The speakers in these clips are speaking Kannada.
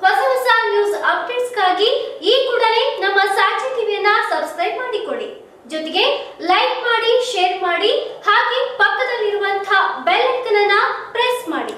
ಹೊಸ ಹೊಸ ನ್ಯೂಸ್ ಅಪ್ಡೇಟ್ಸ್ಗಾಗಿ ಈ ಕೂಡಲೇ ನಮ್ಮ ಸಾಕ್ಷಿ ಟಿವಿಯನ್ನ ಸಬ್ಸ್ಕ್ರೈಬ್ ಮಾಡಿಕೊಳ್ಳಿ ಜೊತೆಗೆ ಲೈಕ್ ಮಾಡಿ ಶೇರ್ ಮಾಡಿ ಹಾಗೆ ಪಕ್ಕದಲ್ಲಿರುವಂತಹ ಬೆಲ್ ಐಕನ್ ಅನ್ನ ಪ್ರೆಸ್ ಮಾಡಿ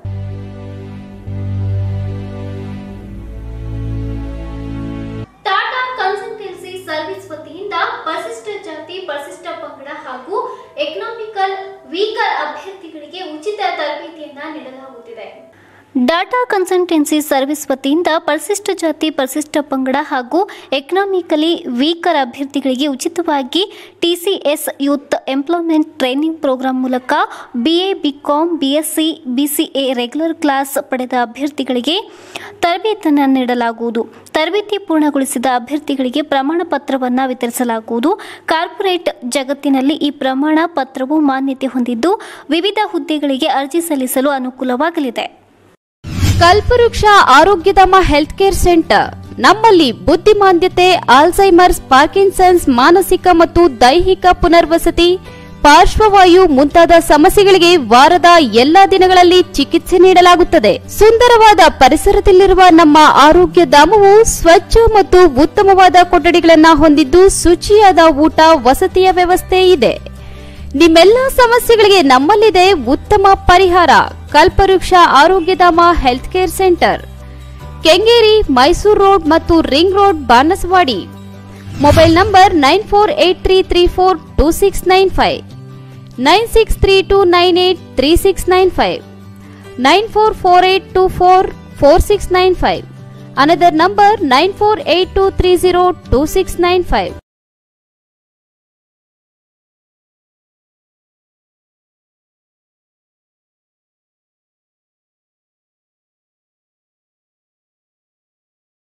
ಟಾಟಾ ಕನ್ಸಲ್ಟೆನ್ಸಿ ಸರ್ವಿಸ್ ವತಿಯಿಂದ ಪರಿಶಿಷ್ಟ ಜಾತಿ ಪರಿಶಿಷ್ಟ ಪಂಗಡ ಹಾಗೂ ಎಕನಾಮಿಕಲ್ ವೀಕರ್ ಅಭ್ಯರ್ಥಿಗಳಿಗೆ ಉಚಿತ ತರಬೇತಿಯನ್ನ ನೀಡಲಾಗುತ್ತಿದೆ ಡಾಟಾ ಕನ್ಸಲ್ಟೆನ್ಸಿ ಸರ್ವಿಸ್ ವತಿಯಿಂದ ಪರಿಶಿಷ್ಟ ಜಾತಿ ಪರಿಶಿಷ್ಟ ಪಂಗಡ ಹಾಗೂ ಎಕನಾಮಿಕಲಿ ವೀಕರ್ ಅಭ್ಯರ್ಥಿಗಳಿಗೆ ಉಚಿತವಾಗಿ TCS youth employment training programme ಮೂಲಕ BA BCom BSc BCA regular class ಪಡೆದ ಅಭ್ಯರ್ಥಿಗಳಿಗೆ ತರಬೇತಿಯನ್ನು ನೀಡಲಾಗುವುದು ತರಬೇತಿ ಪೂರ್ಣಗೊಳಿಸಿದ ಅಭ್ಯರ್ಥಿಗಳಿಗೆ ಪ್ರಮಾಣ ಪತ್ರವನ್ನು ವಿತರಿಸಲಾಗುವುದು ಕಾರ್ಪೊರೇಟ್ ಜಗತ್ತಿನಲ್ಲಿ ಈ ಪ್ರಮಾಣ ಪತ್ರವು ಮಾನ್ಯತೆ ಹೊಂದಿದ್ದು ವಿವಿಧ ಹುದ್ದೆಗಳಿಗೆ ಅರ್ಜಿ ಸಲ್ಲಿಸಲು ಅನುಕೂಲವಾಗಲಿದೆ ಕಲ್ಪವೃಕ್ಷ ಆರೋಗ್ಯಧಾಮ ಹೆಲ್ತ್ ಕೇರ್ ಸೆಂಟರ್ ನಮ್ಮಲ್ಲಿ ಬುದ್ಧಿಮಾಂದ್ಯತೆ ಆಲ್ಝೈಮರ್ಸ್ ಪಾರ್ಕಿನ್ಸನ್ಸ್ ಮಾನಸಿಕ ಮತ್ತು ದೈಹಿಕ ಪುನರ್ವಸತಿ ಪಾರ್ಶ್ವವಾಯು ಮುಂತಾದ ಸಮಸ್ಯೆಗಳಿಗೆ ವಾರದ ಎಲ್ಲಾ ದಿನಗಳಲ್ಲಿ ಚಿಕಿತ್ಸೆ ನೀಡಲಾಗುತ್ತದೆ ಸುಂದರವಾದ ಪರಿಸರದಲ್ಲಿರುವ ನಮ್ಮ ಆರೋಗ್ಯ ಧಾಮವು ಸ್ವಚ್ಛ ಮತ್ತು ಉತ್ತಮವಾದ ಕೊಠಡಿಗಳನ್ನು ಹೊಂದಿದ್ದು ಶುಚಿಯಾದ ಊಟ ವಸತಿಯ ವ್ಯವಸ್ಥೆ ಇದೆ ನಿಮ್ಮೆಲ್ಲ ಸಮಸ್ಯೆಗಳಿಗೆ ನಮ್ಮಲ್ಲಿದೆ ಉತ್ತಮ ಪರಿಹಾರ Kalpavriksha Arogyadhama health care centre Kengeri Mysuru road ಮತ್ತು ring road Banaswadi mobile number nine four eight three three four two six nine five nine six three two nine eight three six nine five nine four four eight two four four six nine five another number nine four eight two three zero two six nine five